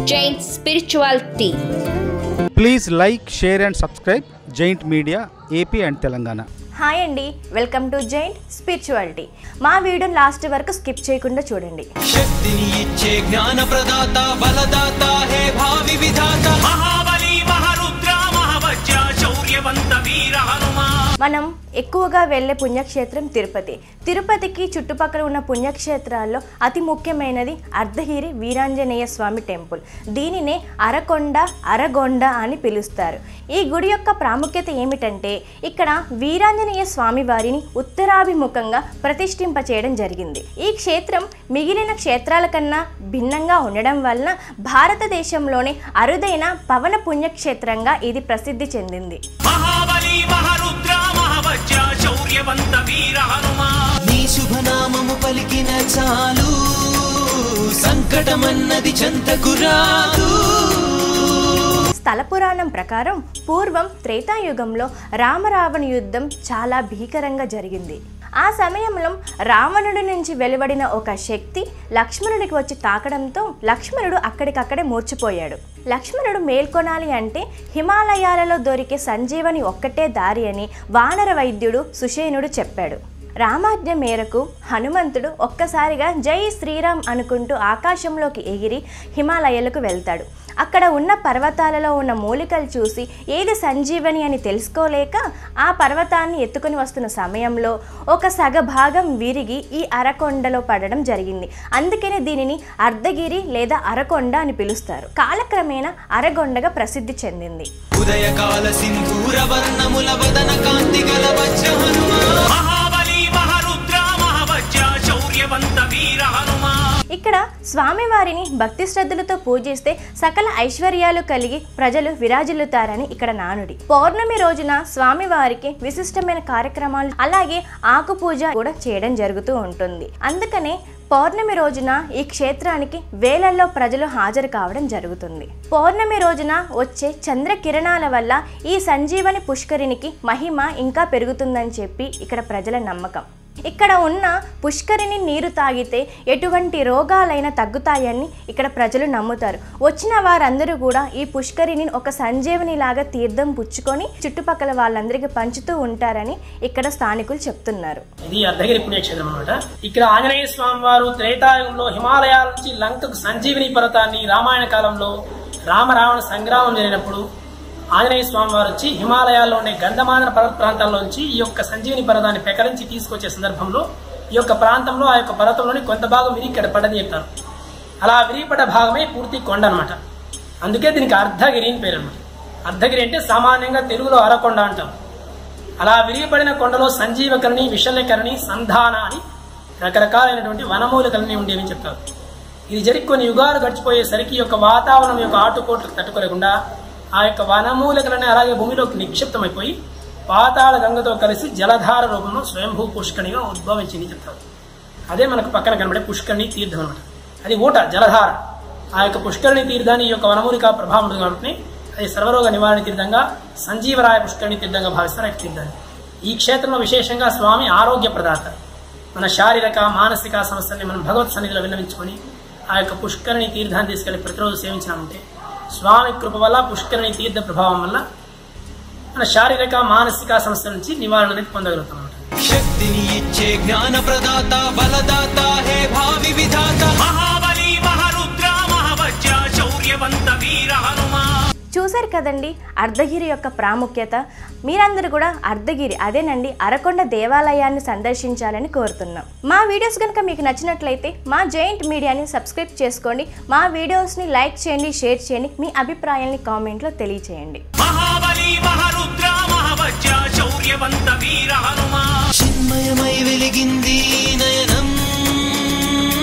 Jain spirituality please like share and subscribe giant media AP and Telangana hi అండి welcome to giant spirituality మా వీడియోని last వరకు skip చేయకుండా చూడండి శక్తిని ఇచ్చే జ్ఞాన ప్రదాత బలదాత హే భావి విధాత మహాబలి మహారుద్ర మహావజ్ర శౌర్యవంత వీర హనుమా మనం ఎక్కువగా వెళ్ళే పుణ్యక్షేత్రం తిరుపతి తిరుపతికి చుట్టుపక్కల ఉన్న పుణ్యక్షేత్రాల్లో అతి ముఖ్యమైనది అర్ధగిరి వీరాంజనేయ స్వామి టెంపుల్ దీనినే అరకొండ అరగొండ అని పిలుస్తారు ఈ గుడి యొక్క ప్రాముఖ్యత ఏమిటంటే ఇక్కడ వీరాంజనేయ స్వామి వారిని ఉత్తరాభిముఖంగా ప్రతిష్ఠింపచేయడం జరిగింది ఈ క్షేత్రం మిగిలిన క్షేత్రాల కన్నా భిన్నంగా ఉండడం వలన భారతదేశంలోనే అరుదైన పవన పుణ్యక్షేత్రంగా ఇది ప్రసిద్ధి చెందింది మహాబలి మహారుద్ర మహావజ్ర శౌర్యవంత వీర హనుమా నీ శుభనామము పలికిన చాలు సంకటమన్నది చెంతకు రాదు స్థల పురాణం ప్రకారం పూర్వం త్రేతాయుగంలో రామరావణ యుద్ధం చాలా భీకరంగా జరిగింది ఆ సమయంలో రావణుడి నుంచి వెలువడిన ఒక శక్తి లక్ష్మణుడికి వచ్చి తాకడంతో లక్ష్మణుడు అక్కడికక్కడే మూర్చిపోయాడు లక్ష్మణుడు మేల్కొనాలి అంటే హిమాలయాలలో దొరికే సంజీవని ఒక్కటే దారి అని వానర వైద్యుడు సుషేనుడు చెప్పాడు రామాజ్ఞ మేరకు హనుమంతుడు ఒక్కసారిగా జై శ్రీరామ్ అనుకుంటూ ఆకాశంలోకి ఎగిరి హిమాలయాలకు వెళ్తాడు అక్కడ ఉన్న పర్వతాలలో ఉన్న మూలికలు చూసి ఏది సంజీవని అని తెలుసుకోలేక ఆ పర్వతాన్ని ఎత్తుకొని వస్తున్న సమయంలో ఒక సగభాగం విరిగి ఈ అరకొండలో పడడం జరిగింది అందుకనే దీనిని అర్ధగిరి లేదా అరకొండ అని పిలుస్తారు కాలక్రమేణా అరగొండగా ప్రసిద్ధి చెందింది ఉదయకాల సింధూర వర్ణముల వదన కాంతి గల వజ్ర హనుమా మహాబలి మహారుద్ర మహావజ్ర శౌర్యవంత వీర హనుమా ఇక్కడ స్వామివారిని భక్తి శ్రద్ధలతో పూజిస్తే సకల ఐశ్వర్యాలు కలిగి ప్రజలు విరాజిల్లుతారని ఇక్కడ నానుడి పౌర్ణమి రోజున స్వామివారికి విశిష్టమైన కార్యక్రమాలు అలాగే ఆకు పూజ కూడా చేయడం జరుగుతూ ఉంటుంది అందుకనే పౌర్ణమి రోజున ఈ క్షేత్రానికి వేలల్లో ప్రజలు హాజరు కావడం జరుగుతుంది పౌర్ణమి రోజున వచ్చే చంద్ర కిరణాల వల్ల ఈ సంజీవని పుష్కరినికి మహిమ ఇంకా పెరుగుతుందని చెప్పి ఇక్కడ ప్రజల నమ్మకం ఇక్కడ ఉన్న పుష్కరిణి నీరు తాగితే ఎటువంటి రోగాలైనా తగ్గుతాయని ఇక్కడ ప్రజలు నమ్ముతారు వచ్చిన వారందరూ కూడా ఈ పుష్కరిణి ఒక సంజీవని లాగా తీర్థం పుచ్చుకొని చుట్టుపక్కల వాళ్ళందరికీ పంచుతూ ఉంటారని ఇక్కడ స్థానికులు చెప్తున్నారు ఇది అర్ధగిరి పుణ్యక్షేత్రం అనమాట ఇక్కడ ఆంజనేయ స్వామి వారు త్రేతాయుగంలో హిమాలయాల నుంచి లంకకు సంజీవిని పర్వతాన్ని రామాయణ కాలంలో రామ రావణ సంగ్రామం జరిగినప్పుడు ఆంజనేయ స్వామి వారు వచ్చి హిమాలయాల్లో ఉండే గంధమాదన పర్వత ప్రాంతాల్లోంచి ఈ యొక్క సంజీవిని పర్వతాన్ని పెకరించి తీసుకొచ్చే సందర్భంలో ఈ యొక్క ప్రాంతంలో ఆ యొక్క పర్వతంలోని కొంత భాగం విరిగి ఇక్కడ పడ్డని చెప్తారు అలా విరిగిపడ్డ భాగమే పూర్తి కొండ అనమాట అందుకే దీనికి అర్ధగిరి అని పేరు అనమాట అర్ధగిరి అంటే సామాన్యంగా తెలుగులో అరకొండ అంటాం అలా విరిగిపడిన కొండలో సంజీవకరణి విషల్యకరణి సంధాన అని రకరకాలైనటువంటి వనమూలికలని ఉండేవని చెప్తారు ఇది జరిగి కొన్ని యుగాలు గడిచిపోయేసరికి ఈ యొక్క వాతావరణం యొక్క ఆటుకోట్లకు తట్టుకోలేకుండా ఆ యొక్క వనమూలికలని అలాగే భూమిలోకి నిక్షిప్తమైపోయి పాతాళ గంగతో కలిసి జలధార రూపంలో స్వయంభూ పుష్కణిగా ఉద్భవించింది చెప్తారు అదే మనకు పక్కన కనబడే పుష్కరిణి తీర్థం అనమాట అది ఊట జలధార ఆ యొక్క పుష్కరిణి తీర్థాన్ని ఈ యొక్క వనమూలిక ప్రభావం ఉంది కాబట్టి అది సర్వరోగ నివారణ తీర్థంగా సంజీవరాయ పుష్కరిణి తీర్థంగా భావిస్తారు ఆ యొక్క తీర్థాన్ని ఈ క్షేత్రంలో విశేషంగా స్వామి ఆరోగ్య ప్రదాత మన శారీరక మానసిక సమస్యల్ని మనం భగవత్ సన్నిధిలో విన్నవించుకొని ఆ యొక్క పుష్కరిణి తీర్థాన్ని తీసుకెళ్లి ప్రతిరోజు సేవించినామంటే స్వామి కృప వల్ల పుష్కరిణి తీర్థ ప్రభావం వల్ల మన శారీరక మానసిక సమస్యల నుంచి నివారణ అనేది పొందగలుగుతాం అన్నమాట. శక్తిని ఇచ్చే జ్ఞాన ప్రదాత బలదాత హే భావి విధాత మహాబలి మహారుద్ర మహావజ్ర శౌర్యవంత వీర హనుమా చూశారు కదండి అర్ధగిరి యొక్క ప్రాముఖ్యత మీరందరూ కూడా అర్ధగిరి అదేనండి అరకొండ దేవాలయాన్ని సందర్శించాలని కోరుతున్నాం మా వీడియోస్ కనుక మీకు నచ్చినట్లయితే మా జైంట్ మీడియాని సబ్స్క్రైబ్ చేసుకోండి మా వీడియోస్ని లైక్ చేయండి షేర్ చేయండి మీ అభిప్రాయాల్ని కామెంట్లో తెలియచేయండి మహాబలి మహా